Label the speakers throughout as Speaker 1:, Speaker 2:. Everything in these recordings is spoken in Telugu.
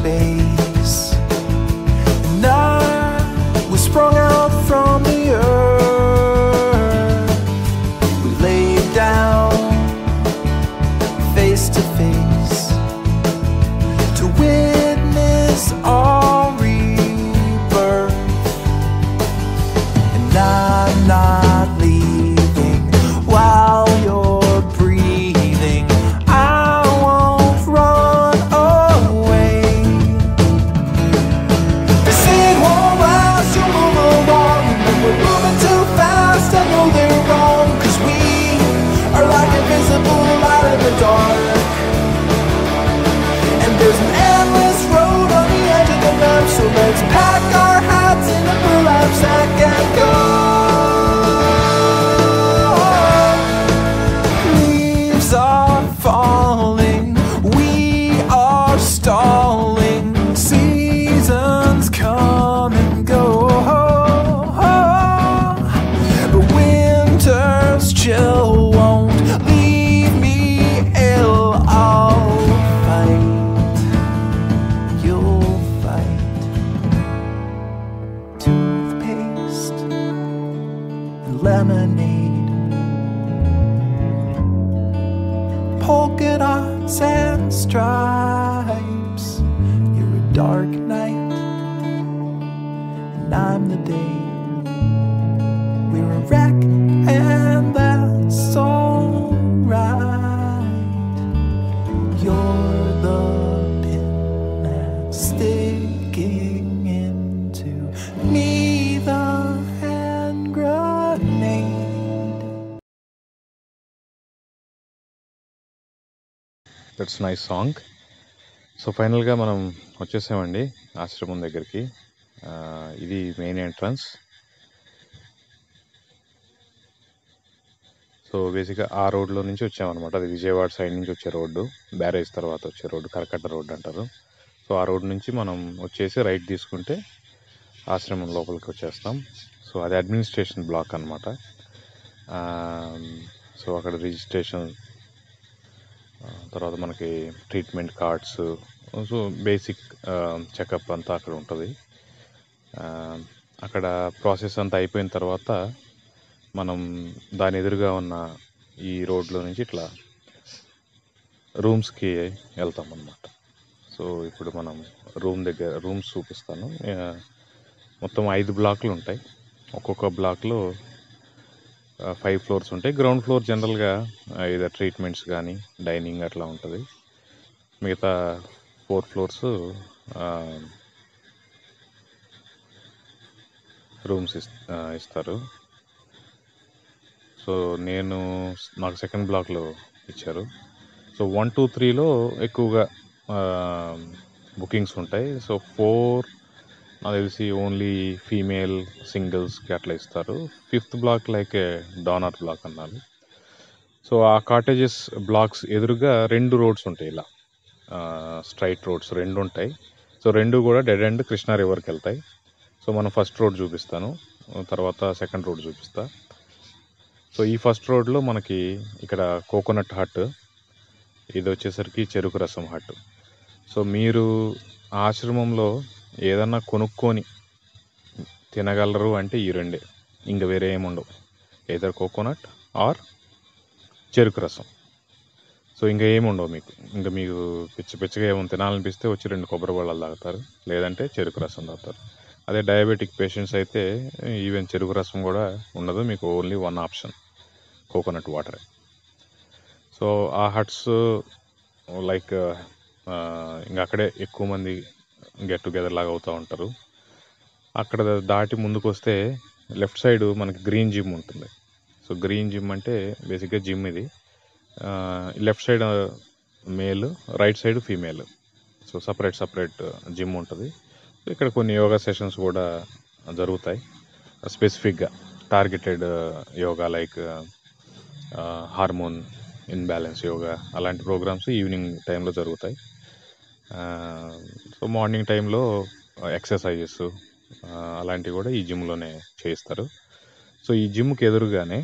Speaker 1: space. And I was sprung out from the earth. We laid down face to face to witness our rebirth. And I'm not leaving while you're breathing. I won't run away. They say it won't last, you'll move along. But we're moving too fast, I know they're wrong. Cause we are like invisible light in the dark. And there's an endless road on the edge of the map. So let's pack our hats in a burlap sack and go. Leaves are falling, we are stalling. Seasons come and go. But winter's chill won't leave me ill. I'll fight, you'll fight. Toothpaste and lemonade. polka dots and stripes. You're a dark night, and I'm the day. We're a wreck, and that's alright. You're the pin that's sticking into me, the hand grenade.
Speaker 2: That's nice song so ఫైనల్గా మనం వచ్చేసామండి ఆశ్రమం దగ్గరికి ఆ, ఇది మెయిన్ ఎంట్రన్స్ సో బేసిక్గా ఆ రోడ్లో నుంచి వచ్చామన్నమాట అది విజయవాడ సైడ్ నుంచి వచ్చే రోడ్డు బ్యారేజ్ తర్వాత వచ్చే రోడ్డు కరకట్ట రోడ్డు అంటారు సో ఆ రోడ్ నుంచి మనం వచ్చేసి రైట్ తీసుకుంటే ఆశ్రమం లోపలికి వచ్చేస్తాం సో అది అడ్మినిస్ట్రేషన్ బ్లాక్ అనమాట సో అక్కడ రిజిస్ట్రేషన్ ఆ, తర్వాత మనకి treatment cards so basic checkup అంతా అక్కడ ఉంటుంది ఆ, అక్కడ ప్రాసెస్ అంతా అయిపోయిన తర్వాత మనం దాని ఎదురుగా ఉన్న ఈ రోడ్లో నుంచి ఇట్లా రూమ్స్కి వెళ్తాం అన్నమాట సో ఇప్పుడు మనం రూమ్ దగ్గర రూమ్స్ చూపిస్తాను ఆ, మొత్తం ఐదు బ్లాక్లు ఉంటాయి ఒక్కొక్క బ్లాక్లో ఫైవ్ ఫ్లోర్స్ ఉంటాయి గ్రౌండ్ ఫ్లోర్ జనరల్గా ఏదో ట్రీట్మెంట్స్ కానీ డైనింగ్ అట్లా ఉంటుంది మిగతా ఫోర్ ఫ్లోర్స్ రూమ్స్ ఇస్తారు సో నేను నాకు సెకండ్ బ్లాక్లో ఇచ్చారు సో వన్ టూ త్రీలో ఎక్కువగా బుకింగ్స్ ఉంటాయి సో ఫోర్ నాకు తెలిసి ఓన్లీ ఫీమేల్ సింగిల్స్కి అట్లా ఇస్తారు fifth block like a donor block అన్నారు సో ఆ కాటేజెస్ బ్లాక్స్ ఎదురుగా రెండు రోడ్స్ ఉంటాయి ఇలా స్ట్రైట్ రోడ్స్ రెండు ఉంటాయి సో రెండు కూడా డెడ్ అండ్ కృష్ణా రివర్కి వెళ్తాయి సో మనం ఫస్ట్ రోడ్ చూపిస్తాను తర్వాత సెకండ్ రోడ్ చూపిస్తా సో ఈ ఫస్ట్ రోడ్లో మనకి ఇక్కడ కోకోనట్ హట్ ఇది వచ్చేసరికి చెరుకు రసం హట్ సో మీరు ఆశ్రమంలో ఏదన్నా కొనుక్కొని తినగలరు అంటే ఈ రెండే ఇంకా వేరే ఏముండవు ఏదర్ కోకోనట్ ఆర్ చెరుకు రసం సో ఇంకా ఏముండవు మీకు ఇంకా మీకు పిచ్చి పిచ్చిగా ఏమైనా తినాలనిపిస్తే వచ్చి రెండు కొబ్బరి బళ్ళలు తాగుతారు లేదంటే చెరుకు రసం తాగుతారు అదే డయాబెటిక్ పేషెంట్స్ అయితే ఈవెన్ చెరుకు రసం కూడా ఉండదు మీకు only one option coconut water so ఆ హట్స్ లైక్ ఇంకా అక్కడే ఎక్కువ మంది గెట్ టుగెదర్ లాగా అవుతూ ఉంటారు అక్కడ దాటి ముందుకు వస్తే లెఫ్ట్ సైడ్ మనకి గ్రీన్ జిమ్ ఉంటుంది సో గ్రీన్ జిమ్ అంటే బేసిక్గా జిమ్ ఇది left side male right side female so separate separate gym ఉంటుంది సో ఇక్కడ కొన్ని యోగా సెషన్స్ కూడా జరుగుతాయి స్పెసిఫిక్గా targeted yoga like hormone imbalance yoga అలాంటి ప్రోగ్రామ్స్ ఈవినింగ్ టైంలో జరుగుతాయి సో మార్నింగ్ టైంలో ఎక్సర్సైజెస్ అలాంటివి కూడా ఈ జిమ్లోనే చేయిస్తారు సో ఈ జిమ్కి ఎదురుగానే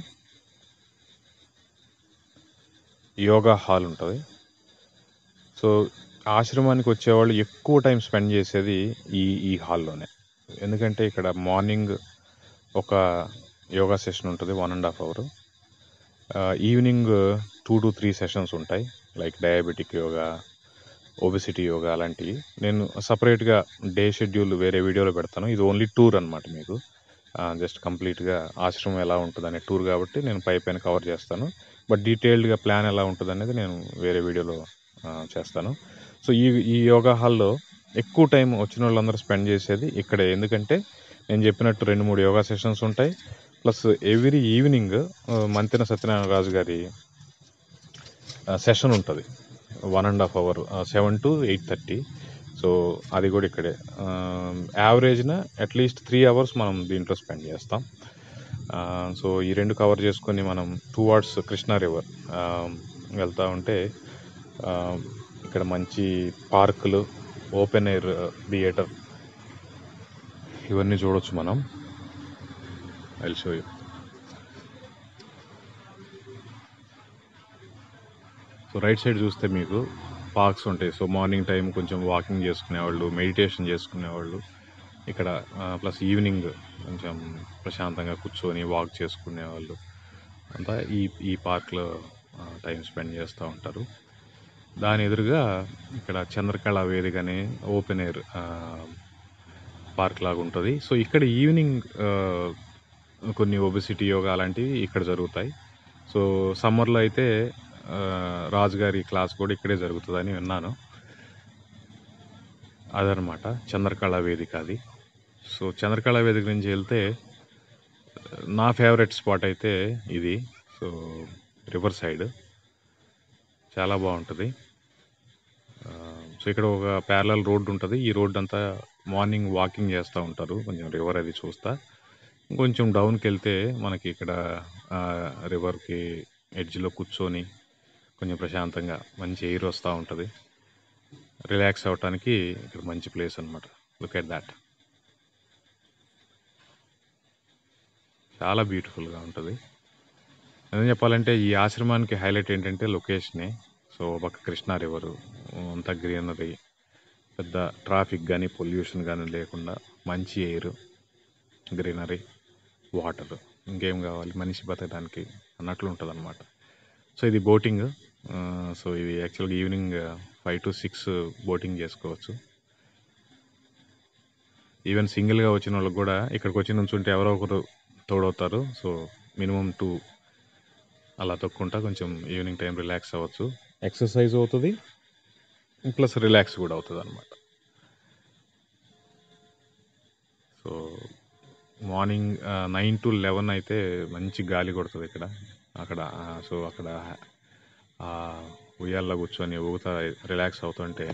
Speaker 2: యోగా హాల్ ఉంటుంది సో ఆశ్రమానికి వచ్చేవాళ్ళు ఎక్కువ టైం స్పెండ్ చేసేది ఈ ఈ హాల్లోనే ఎందుకంటే ఇక్కడ మార్నింగ్ ఒక యోగా సెషన్ ఉంటుంది one and half hour evening two to three sessions ఉంటాయి like diabetic yoga obesity yoga అలాంటివి నేను సపరేట్గా డే షెడ్యూల్ వేరే వీడియోలో పెడతాను ఇది ఓన్లీ టూర్ అనమాట మీకు జస్ట్ కంప్లీట్గా ఆశ్రమం ఎలా ఉంటుంది అనే టూర్ కాబట్టి నేను పై పైన కవర్ చేస్తాను బట్ డీటెయిల్డ్గా ప్లాన్ ఎలా ఉంటుంది అనేది నేను వేరే వీడియోలో ఆ, చేస్తాను సో ఈ ఈ యోగా హాల్లో ఎక్కువ టైం వచ్చిన వాళ్ళందరూ స్పెండ్ చేసేది ఇక్కడే ఎందుకంటే నేను చెప్పినట్టు రెండు మూడు యోగా సెషన్స్ ఉంటాయి plus every evening Mantena Satyanarayana Raju గారి సెషన్ ఉంటుంది one and half hour seven to eight thirty so అది కూడా ఇక్కడే యావరేజ్న అట్లీస్ట్ త్రీ అవర్స్ మనం దీంట్లో స్పెండ్ చేస్తాం సో ఈ రెండు కవర్ చేసుకొని మనం టువార్డ్స్ కృష్ణా రివర్ వెళ్తూ ఉంటే ఆ, ఇక్కడ మంచి పార్కులు ఓపెన్ ఎయిర్ థియేటర్ ఇవన్నీ చూడొచ్చు మనం I show you so right side చూస్తే మీకు పార్క్స్ ఉంటాయి సో మార్నింగ్ టైం కొంచెం వాకింగ్ చేసుకునేవాళ్ళు మెడిటేషన్ చేసుకునేవాళ్ళు ఇక్కడ ప్లస్ ఈవినింగ్ కొంచెం ప్రశాంతంగా కూర్చొని వాక్ చేసుకునేవాళ్ళు అంతా ఈ ఈ పార్క్లో టైం స్పెండ్ చేస్తూ ఉంటారు దాని ఎదురుగా ఇక్కడ చంద్రకళ వేదిక అనే ఓపెన్ ఎయిర్ పార్క్ లాగా ఉంటుంది సో ఇక్కడ ఈవినింగ్ ఆ, కొన్ని ఒబిసిటీ యోగా అలాంటివి ఇక్కడ జరుగుతాయి సో సమ్మర్లో అయితే ఆ, రాజు గారి క్లాస్ కూడా ఇక్కడే జరుగుతుందని విన్నాను అదనమాట చంద్రకళ వేదిక అది సో చంద్రకళ వేదిక నుంచి వెళ్తే నా ఫేవరెట్ స్పాట్ అయితే ఇది సో రివర్ సైడ్ చాలా బాగుంటుంది ఆ, సో ఇక్కడ ఒక ప్యారలల్ రోడ్డు ఉంటుంది ఈ రోడ్డు అంతా మార్నింగ్ వాకింగ్ చేస్తూ ఉంటారు కొంచెం రివర్ అది చూస్తా కొంచెం డౌన్కి వెళ్తే మనకి ఇక్కడ రివర్కి ఎడ్జ్లో కూర్చొని కొంచెం ప్రశాంతంగా మంచి ఎయిర్ వస్తూ ఉంటుంది రిలాక్స్ అవ్వటానికి ఇక్కడ మంచి ప్లేస్ అనమాట లుక్ ఎట్ దాట్ చాలా బ్యూటిఫుల్గా ఉంటుంది నిజం చెప్పాలంటే ఈ ఆశ్రమానికి హైలైట్ ఏంటంటే లొకేషనే సో ఒక కృష్ణా రివరు అంతా గ్రీనరీ పెద్ద ట్రాఫిక్ కానీ పొల్యూషన్ కానీ లేకుండా మంచి ఎయిర్ గ్రీనరీ వాటర్ ఇంకేం కావాలి మనిషి బతకడానికి అన్నట్లు ఉంటుంది అనమాట సో ఇది బోటింగ్ సో ఇది యాక్చువల్గా evening five to six boating చేసుకోవచ్చు ఈవెన్ సింగిల్గా వచ్చిన వాళ్ళకి కూడా ఇక్కడికి వచ్చి నుంచుంటే ఎవరో ఒకరు తోడవుతారు సో మినిమం టూ అలా తొక్కుంటా కొంచెం ఈవినింగ్ టైం రిలాక్స్ అవ్వచ్చు ఎక్సర్సైజ్ అవుతుంది ప్లస్ రిలాక్స్ కూడా అవుతుంది అనమాట so morning nine to eleven అయితే మంచి గాలి కొడుతుంది ఇక్కడ అక్కడ ఆ, సో అక్కడ ఆ ఉయ్యాల్లో కూర్చొని ఊగుతా రిలాక్స్ అవుతుంటే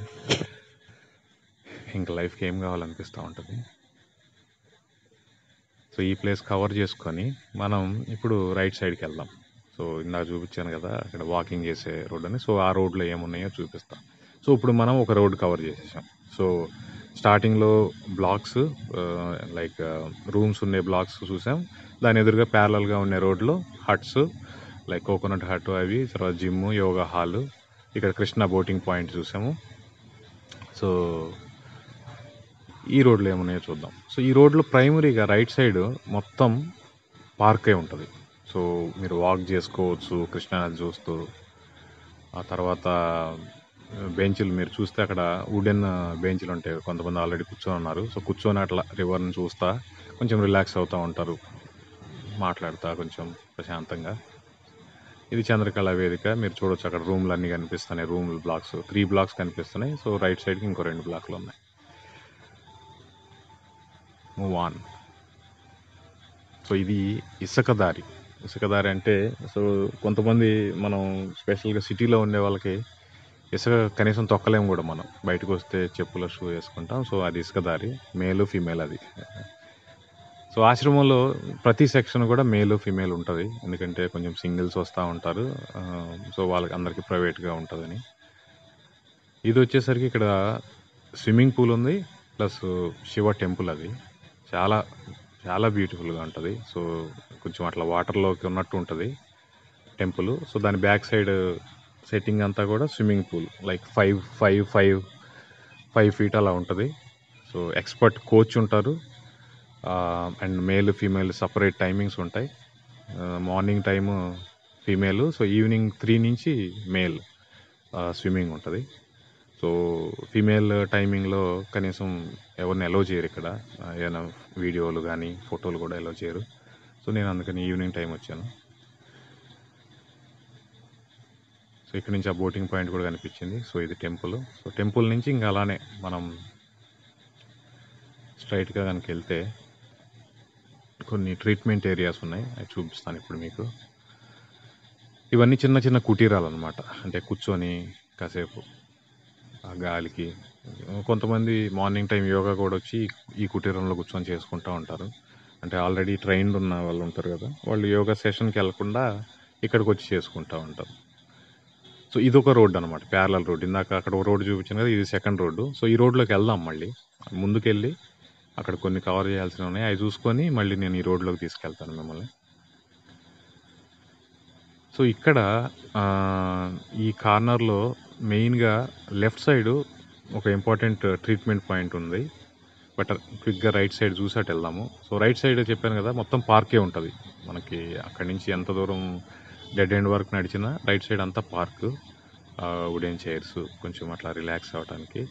Speaker 2: ఇంకా లైఫ్కి ఏం కావాలనిపిస్తూ ఉంటుంది సో ఈ ప్లేస్ కవర్ చేసుకొని మనం ఇప్పుడు రైట్ సైడ్కి వెళ్దాం సో ఇందాక చూపించాను కదా అక్కడ వాకింగ్ చేసే రోడ్ అని సో ఆ రోడ్లో ఏమున్నాయో చూపిస్తాం సో ఇప్పుడు మనం ఒక రోడ్ కవర్ చేసేసాం సో స్టార్టింగ్లో బ్లాక్స్ లైక్ రూమ్స్ ఉండే బ్లాక్స్ చూసాం దాని ఎదురుగా ప్యారలల్గా ఉండే రోడ్లో హట్స్ లైక్ కోకోనట్ హట్ అవి తర్వాత జిమ్ యోగా హాల్ ఇక్కడ కృష్ణ బోటింగ్ పాయింట్ చూసాము సో ఈ రోడ్లో ఏమున్నాయో చూద్దాం సో ఈ రోడ్లో ప్రైమరీగా రైట్ సైడ్ మొత్తం పార్కే ఉంటుంది సో మీరు వాక్ చేసుకోవచ్చు కృష్ణానది చూస్తూ ఆ తర్వాత బెంచ్లు మీరు చూస్తే అక్కడ వుడెన్ బెంచ్లు ఉంటాయి కొంతమంది ఆల్రెడీ కూర్చొని ఉన్నారు సో కూర్చొని అట్లా రివర్ని చూస్తా కొంచెం రిలాక్స్ అవుతూ ఉంటారు మాట్లాడుతా కొంచెం ప్రశాంతంగా ఇది చంద్రకళ వేదిక మీరు చూడొచ్చు అక్కడ రూమ్లు అన్నీ కనిపిస్తున్నాయి రూమ్ బ్లాక్స్ త్రీ బ్లాక్స్ కనిపిస్తున్నాయి సో రైట్ సైడ్కి ఇంకో రెండు బ్లాక్లు ఉన్నాయి మూవ్ ఆన్ సో ఇది ఇసుక దారి ఇసుక దారి అంటే సో కొంతమంది మనం స్పెషల్గా సిటీలో ఉండే వాళ్ళకి ఇసుక కనీసం తొక్కలేము కూడా మనం బయటకు వస్తే చెప్పుల షూ వేసుకుంటాం సో అది ఇసుక దారి మేలు ఫీమేల్ అది సో ఆశ్రమంలో ప్రతి సెక్షన్ కూడా మేలు ఫీమేల్ ఉంటుంది ఎందుకంటే కొంచెం సింగిల్స్ వస్తూ ఉంటారు ఆ, సో వాళ్ళకి అందరికీ ప్రైవేట్గా ఉంటుందని ఇది వచ్చేసరికి ఇక్కడ స్విమ్మింగ్ పూల్ ఉంది ప్లస్ శివ టెంపుల్ అది చాలా చాలా బ్యూటిఫుల్గా ఉంటుంది సో కొంచెం అట్లా వాటర్లోకి ఉన్నట్టు ఉంటుంది టెంపుల్ సో దాని బ్యాక్ సైడ్ సెట్టింగ్ అంతా కూడా swimming pool like five five five five feet అలా ఉంటుంది సో ఎక్స్పర్ట్ కోచ్ ఉంటారు and male female separate timings ఉంటాయి morning time female so evening three నుంచి మేల్ స్విమ్మింగ్ ఉంటుంది సో ఫీమేల్ టైమింగ్లో కనీసం ఎవరిని అలౌ చేయరు ఇక్కడ ఆ, ఏదైనా వీడియోలు కానీ ఫోటోలు కూడా అలౌ చేయరు సో నేను అందుకని ఈవినింగ్ టైం వచ్చాను సో ఇక్కడ నుంచి ఆ బోటింగ్ పాయింట్ కూడా కనిపించింది సో ఇది టెంపుల్ సో టెంపుల్ నుంచి ఇంకా అలానే మనం స్ట్రైట్గా కనుక వెళ్తే కొన్ని ట్రీట్మెంట్ ఏరియాస్ ఉన్నాయి అవి చూపిస్తాను ఇప్పుడు మీకు ఇవన్నీ చిన్న చిన్న కుటీరాలు అనమాట అంటే కూర్చొని కాసేపు ఆ గాలికి కొంతమంది మార్నింగ్ టైం యోగా కూడా వచ్చి ఈ కుటీరంలో కూర్చొని చేసుకుంటూ ఉంటారు అంటే ఆల్రెడీ ట్రైన్డ్ ఉన్న వాళ్ళు ఉంటారు కదా వాళ్ళు యోగా సెషన్కి వెళ్ళకుండా ఇక్కడికి వచ్చి చేసుకుంటూ ఉంటారు సో ఇది ఒక రోడ్ అనమాట ప్యారలల్ రోడ్ ఇందాక అక్కడ ఒక రోడ్ చూపించాను కదా ఇది సెకండ్ రోడ్డు సో ఈ రోడ్లోకి వెళ్దాం మళ్ళీ ముందుకెళ్ళి అక్కడ కొన్ని కవర్ చేయాల్సినవి ఉన్నాయి అవి చూసుకొని మళ్ళీ నేను ఈ రోడ్లోకి తీసుకెళ్తాను మిమ్మల్ని సో ఇక్కడ ఆ, ఈ కార్నర్లో మెయిన్గా లెఫ్ట్ సైడ్ ఒక ఇంపార్టెంట్ ట్రీట్మెంట్ పాయింట్ ఉంది బట్ క్విక్గా రైట్ సైడ్ చూసి అటు వెళ్దాము సో రైట్ సైడ్ చెప్పాను కదా మొత్తం పార్కే ఉంటుంది మనకి అక్కడి నుంచి ఎంత దూరం డెడ్ ఎండ్ వరకు నడిచినా రైట్ సైడ్ అంతా పార్క్ వుడెన్ చైర్స్ కొంచెం అట్లా రిలాక్స్ అవ్వడానికి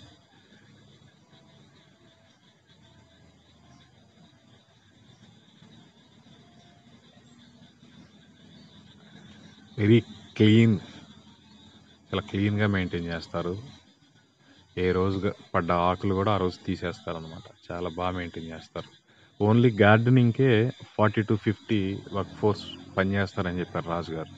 Speaker 2: వెరీ క్లీన్ చాలా క్లీన్గా మెయింటైన్ చేస్తారు ఏ రోజు పడ్డ ఆకులు కూడా ఆ రోజు తీసేస్తారు అనమాట చాలా బాగా మెయింటైన్ చేస్తారు ఓన్లీ గార్డెనింగ్కే forty to fifty work force పనిచేస్తారని చెప్పారు రాజు గారు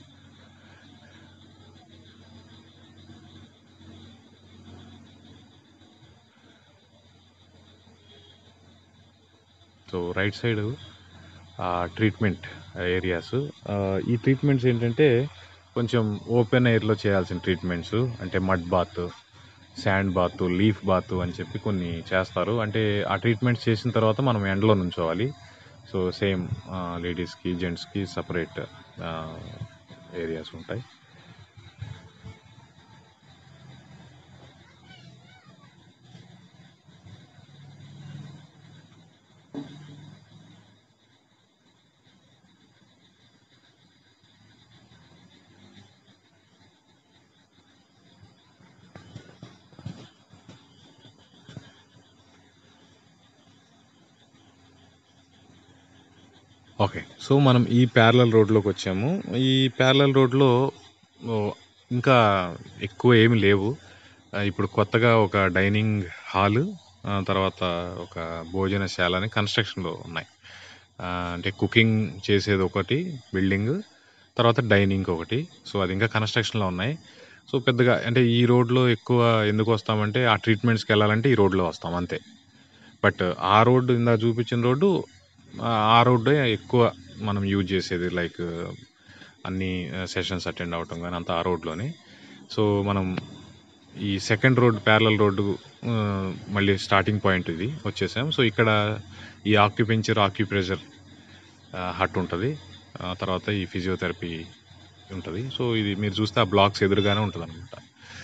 Speaker 2: so right side treatment areas ఈ ట్రీట్మెంట్స్ ఏంటంటే కొంచెం ఓపెన్ ఎయిర్లో చేయాల్సిన ట్రీట్మెంట్స్ అంటే mud bath sand bath leaf bath అని చెప్పి కొన్ని చేస్తారు అంటే ఆ ట్రీట్మెంట్స్ చేసిన తర్వాత మనం ఎండలో నుంచోవాలి సో సేమ్ లేడీస్కి జెంట్స్కి సపరేట్ ఏరియాస్ ఉంటాయి ఓకే సో మనం ఈ ప్యారలల్ రోడ్లోకి వచ్చాము ఈ ప్యారలల్ రోడ్లో ఓ, ఇంకా ఎక్కువ ఏమి లేవు ఆ, ఇప్పుడు కొత్తగా ఒక డైనింగ్ హాల్ తర్వాత ఒక భోజనశాల అని కన్స్ట్రక్షన్లో ఉన్నాయి ఆ, అంటే కుకింగ్ చేసేది ఒకటి బిల్డింగ్ తర్వాత డైనింగ్ ఒకటి సో అది ఇంకా కన్స్ట్రక్షన్లో ఉన్నాయి సో పెద్దగా అంటే ఈ రోడ్లో ఎక్కువ ఎందుకు వస్తామంటే ఆ ట్రీట్మెంట్స్కి వెళ్ళాలంటే ఈ రోడ్లో వస్తాం అంతే బట్ ఆ రోడ్డు ఇందా చూపించిన రోడ్డు ఆ- ఆ రోడ్డే ఎక్కువ మనం యూజ్ చేసేది లైక్ అన్ని సెషన్స్ అటెండ్ అవటం కానీ అంతా ఆ రోడ్లోనే సో మనం ఈ సెకండ్ రోడ్ ప్యారలల్ రోడ్డు ఆ, మళ్ళీ స్టార్టింగ్ పాయింట్ ఇది వచ్చేసాం సో ఇక్కడ ఈ ఆక్యుపెంచర్ ఆక్యుప్రెషర్ హట్ ఉంటుంది ఆ తర్వాత ఈ ఫిజియోథెరపీ ఉంటుంది సో ఇది మీరు చూస్తే ఆ బ్లాక్స్ ఎదురుగానే ఉంటుంది అనమాట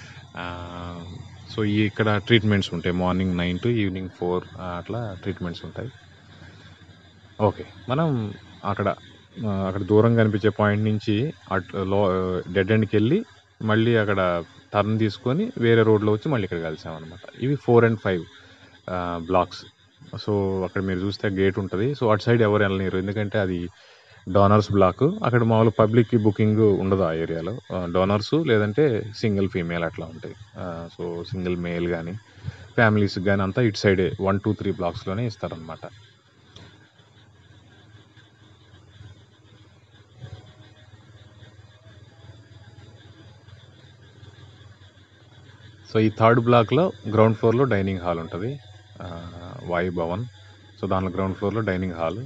Speaker 2: సో ఈ ఇక్కడ ట్రీట్మెంట్స్ ఉంటాయి morning nine to evening four అట్లా ట్రీట్మెంట్స్ ఉంటాయి ఓకే మనం అక్కడ ఆ, అక్కడ దూరం కనిపించే పాయింట్ నుంచి అటు లో డెడ్ ఎండ్కి వెళ్ళి మళ్ళీ అక్కడ టర్న్ తీసుకొని వేరే రోడ్లో వచ్చి మళ్ళీ ఇక్కడ కలిసామన్నమాట ఇవి four and five blocks so అక్కడ మీరు చూస్తే గేట్ ఉంటుంది సో అటు సైడ్ ఎవరు వెళ్ళలేరు ఎందుకంటే అది డోనర్స్ బ్లాక్ అక్కడ మామూలు పబ్లిక్ బుకింగ్ ఉండదు ఆ ఏరియాలో డోనర్స్ లేదంటే సింగిల్ ఫీమేల్ అట్లా ఉంటాయి సో సింగిల్ మేల్ కానీ ఫ్యామిలీస్ కానీ అంతా ఇటు సైడే వన్ టూ త్రీ బ్లాక్స్లోనే ఇస్తారనమాట సో ఈ థర్డ్ బ్లాక్లో గ్రౌండ్ ఫ్లోర్లో డైనింగ్ హాల్ ఉంటుంది ఆ, వాయు భవన్ సో దాంట్లో గ్రౌండ్ ఫ్లోర్లో డైనింగ్ హాల్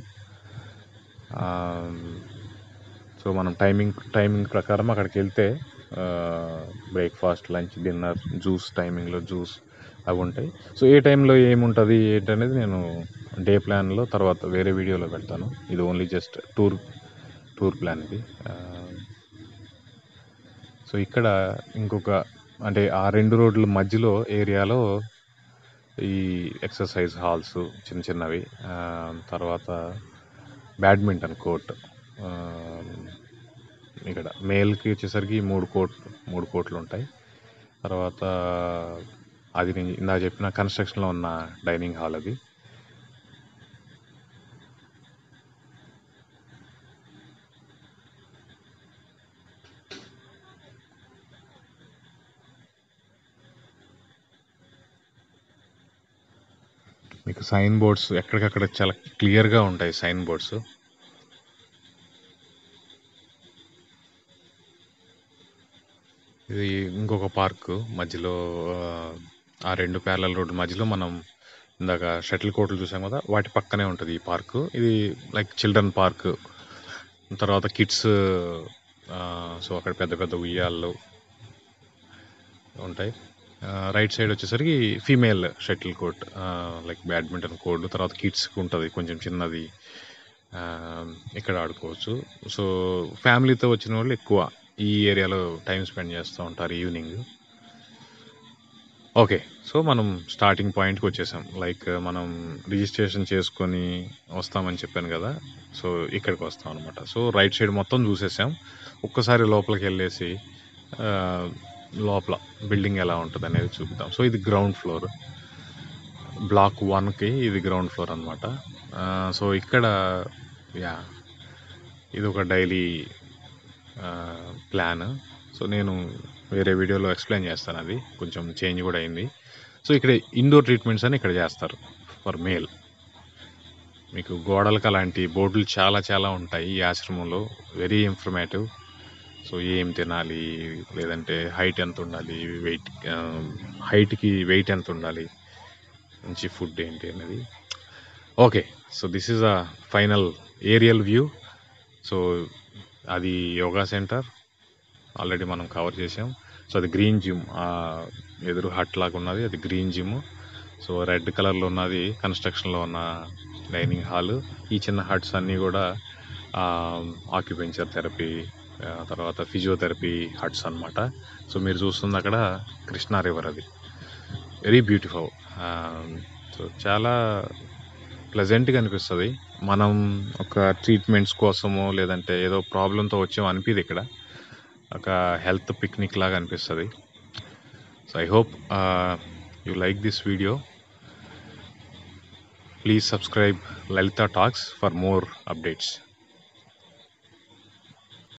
Speaker 2: సో మనం టైమింగ్ టైమింగ్ ప్రకారం అక్కడికి వెళ్తే బ్రేక్ఫాస్ట్ లంచ్ డిన్నర్ జ్యూస్ టైమింగ్లో జ్యూస్ అవి ఉంటాయి సో ఏ టైంలో ఏముంటుంది ఏంటనేది నేను డే ప్లాన్లో తర్వాత వేరే వీడియోలో పెడతాను ఇది only just tour tour plan ఇది సో ఇక్కడ ఇంకొక అంటే ఆ రెండు రోడ్ల మధ్యలో ఏరియాలో ఈ ఎక్సర్సైజ్ హాల్స్ చిన్న చిన్నవి ఆ, తర్వాత బ్యాడ్మింటన్ కోర్ట్ ఇక్కడ మేల్కి వచ్చేసరికి మూడు కోట్ మూడు కోట్లు ఉంటాయి తర్వాత అది నేను ఇందాక చెప్పిన కన్స్ట్రక్షన్లో ఉన్న డైనింగ్ హాల్ అది మీకు సైన్ బోర్డ్స్ ఎక్కడికక్కడ చాలా క్లియర్గా ఉంటాయి సైన్ బోర్డ్స్ ఇది ఇంకొక పార్క్ మధ్యలో ఆ, ఆ రెండు ప్యారల రోడ్డు మధ్యలో మనం ఇందాక షటిల్ కోర్టులు చూసాం కదా వాటి పక్కనే ఉంటుంది ఈ పార్క్ ఇది లైక్ చిల్డ్రన్ పార్క్ తర్వాత కిడ్స్ సో అక్కడ పెద్ద పెద్ద ఉయ్యాళ్ళు ఉంటాయి రైట్ సైడ్ వచ్చేసరికి female shuttle court like badminton court తర్వాత కిడ్స్కి ఉంటుంది కొంచెం చిన్నది ఆ, ఇక్కడ ఆడుకోవచ్చు సో ఫ్యామిలీతో వచ్చిన వాళ్ళు ఎక్కువ ఈ ఏరియాలో టైం స్పెండ్ చేస్తూ ఉంటారు ఈవినింగ్ ఓకే సో మనం స్టార్టింగ్ పాయింట్కి వచ్చేసాం లైక్ మనం రిజిస్ట్రేషన్ చేసుకొని వస్తామని చెప్పాను కదా సో ఇక్కడికి వస్తాం అనమాట సో రైట్ సైడ్ మొత్తం చూసేసాం ఒక్కసారి లోపలికి వెళ్ళేసి ఆ, లోపల బిల్డింగ్ ఎలా ఉంటుంది అనేది చూపుతాం సో ఇది గ్రౌండ్ ఫ్లోర్ బ్లాక్ వన్కి ఇది గ్రౌండ్ ఫ్లోర్ అనమాట సో ఇక్కడ యా ఇది ఒక డైలీ ప్లాన్ సో నేను వేరే వీడియోలో ఎక్స్ప్లెయిన్ చేస్తాను అది కొంచెం చేంజ్ కూడా అయింది సో ఇక్కడ ఇండోర్ ట్రీట్మెంట్స్ అని ఇక్కడ చేస్తారు ఫర్ మేల్ మీకు గోడలకు అలాంటి బోర్డులు చాలా చాలా ఉంటాయి ఈ ఆశ్రమంలో వెరీ ఇన్ఫర్మేటివ్ సో ఏం తినాలి లేదంటే హైట్ ఎంత ఉండాలి వెయిట్ హైట్కి వెయిట్ ఎంత ఉండాలి మంచి ఫుడ్ ఏంటి అనేది okay so this is a final aerial view so అది యోగా సెంటర్ ఆల్రెడీ మనం కవర్ చేసాం సో అది గ్రీన్ జిమ్ ఎదురు హట్ లాగా ఉన్నది అది గ్రీన్ జిమ్ సో రెడ్ కలర్లో ఉన్నది కన్స్ట్రక్షన్లో ఉన్న డైనింగ్ హాల్ ఈ చిన్న హట్స్ అన్నీ కూడా ఆక్యుపెంచర్ థెరపీ తర్వాత ఫిజియోథెరపీ హట్స్ అన్నమాట సో మీరు చూస్తుంది అక్కడ కృష్ణా రివర్ అది వెరీ బ్యూటిఫుల్ సో చాలా ప్లెజెంట్గా అనిపిస్తుంది మనం ఒక ట్రీట్మెంట్స్ కోసమో లేదంటే ఏదో ప్రాబ్లంతో వచ్చామో అనిపిది ఇక్కడ ఒక హెల్త్ పిక్నిక్ లాగా అనిపిస్తుంది so I hope you like this video please subscribe Lalitha talks for more updates